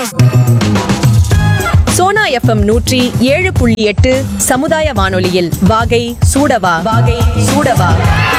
Sona FM நூற்றி ஏழு புள்ளி எட்டு சமுதாய வானொலியில் வாகை சூடவா வாகை சூடவா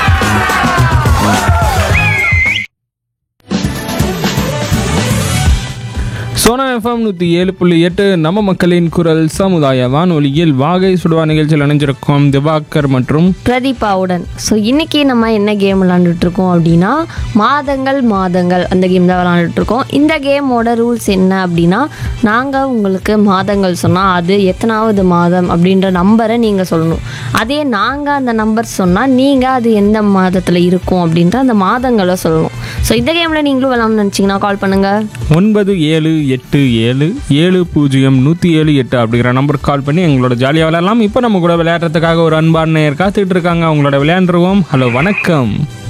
சோனா எஃப்எம் நூற்றி ஏழு புள்ளி எட்டு நம்ம மக்களின் குரல் சமுதாய வானொலியில் வாகை சுடுவா நிகழ்ச்சியில் இணைஞ்சிருக்கோம் திவாகர் மற்றும் பிரதீபாவுடன் ஸோ இன்னைக்கு நம்ம என்ன கேம் விளாண்டுட்டு இருக்கோம் அப்படின்னா மாதங்கள் மாதங்கள் அந்த கேம் தான் விளாண்டுட்டு இருக்கோம் இந்த கேமோட ரூல்ஸ் என்ன அப்படின்னா நாங்கள் உங்களுக்கு மாதங்கள் சொன்னால் அது எத்தனாவது மாதம் அப்படின்ற நம்பரை நீங்கள் சொல்லணும் அதே நாங்கள் அந்த நம்பர் சொன்னால் நீங்கள் அது எந்த மாதத்தில் இருக்கும் அப்படின்ற அந்த மாதங்களை சொல்லணும் ஸோ இந்த கேமில் நீங்களும் விளாட்னு நினச்சிங்கன்னா கால் பண்ணுங்கள் ஒன்பது ஏழு எட்டு ஏழு ஏழு பூஜ்ஜியம் நூற்றி ஏழு எட்டு அப்படிங்கிற நம்பருக்கு கால் பண்ணி எங்களோட ஜாலியாக விளையாடலாம் இப்போ நம்ம கூட விளையாடுறதுக்காக ஒரு அன்பான நேயர் காத்துக்கிட்டு இருக்காங்க அவங்களோட விளையாண்டுருவோம் ஹலோ வணக்கம்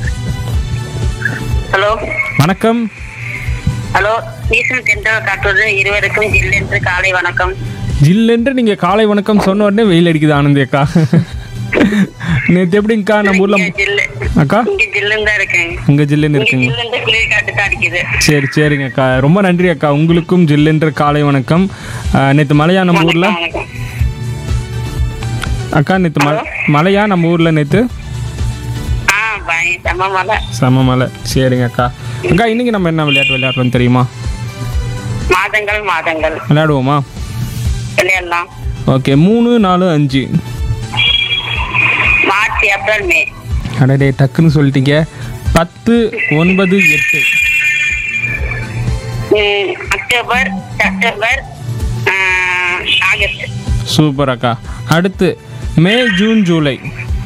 ஹலோ வணக்கம் ஹலோ ஈசன் தென்றல் காட்டுவது இருவருக்கும் ஜில்லென்று காலை வணக்கம் ஜில்லென்று நீங்கள் காலை வணக்கம் சொன்ன உடனே வெயில் அடிக்குது ஆனந்தி அக்கா நேற்று எப்படிங்கக்கா நம்ம ஊரில் இங்க ஜில்லு அக்கா இங்க ஜில்லுன்னு தான் இருக்கேங்க அங்கே ஜில்லுன்னு இங்க இருக்குங்க ஜில்லுன்னு குளிர் காட்டு தான் அடிக்குது சரி சரிங்க அக்கா ரொம்ப நன்றி அக்கா உங்களுக்கும் ஜில்லென்ற காலை வணக்கம் நேற்று மழையா நம்ம ஊரில் வணக்கம். அக்கா நேற்று மழை மழையா நம்ம ஊரில் நேற்று ஆ பாய் செம்ம மலை செம மழை சரிங்க அக்கா அக்கா இன்னைக்கு நம்ம என்ன விளையாட்டு விளையாடுறோம் தெரியுமா மாதங்கள் மாதங்கள் விளையாடுவோமா விளையாடலாம் ஓகே மூணு நாலு அஞ்சு மார்ச் ஏப்ரல் மே அடடே டக்குன்னு சொல்லிட்டீங்க பத்து ஒன்பது எட்டு ம், அக்டோபர் செப்டம்பர் ஆ, ஆகஸ்ட் சூப்பர் அக்கா அடுத்து May June July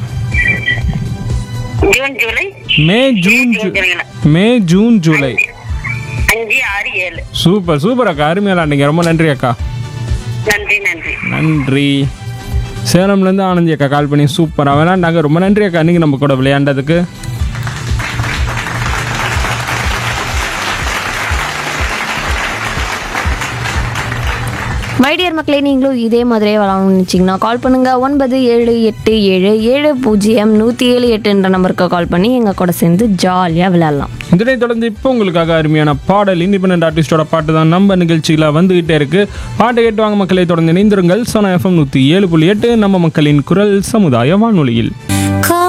June July May June ஜூ ஜூலைங்களா? மே ஜூன் ஜூலை அஞ்சு ஆறு ஏழு சூப்பர் சூப்பர் அக்கா அருமையாக விளாண்டீங்க ரொம்ப நன்றி அக்கா நன்றி நன்றி நன்றி சேலம்லேருந்து ஆனந்தி அக்கா கால் பண்ணி சூப்பராக விளையாண்டாங்க ரொம்ப நன்றி அக்கா இன்னைக்கு நம்ம கூட விளையாண்டதுக்கு மைடியர் மக்களே நீங்களும் இதே மாதிரியே விளாடணும்னு நினச்சிங்கன்னா கால் பண்ணுங்கள் ஒன்பது ஏழு எட்டு ஏழு ஏழு பூஜ்ஜியம் நூற்றி ஏழு எட்டுன்ற நம்பருக்கு கால் பண்ணி எங்கள் கூட சேர்ந்து ஜாலியாக விளையாடலாம் இதனைத் தொடர்ந்து இப்போ உங்களுக்காக அருமையான பாடல் இண்டிபெண்ட் ஆர்டிஸ்டோட பாட்டு தான் நம்ம நிகழ்ச்சியில் வந்துகிட்டே இருக்கு பாட்டை கேட்டு வாங்க மக்களை தொடர்ந்து இணைந்திருங்கள் சோனா எஃப்எம் நூற்றி ஏழு புள்ளி எட்டு நம்ம மக்களின் குரல் சமுதாய வானொலியில்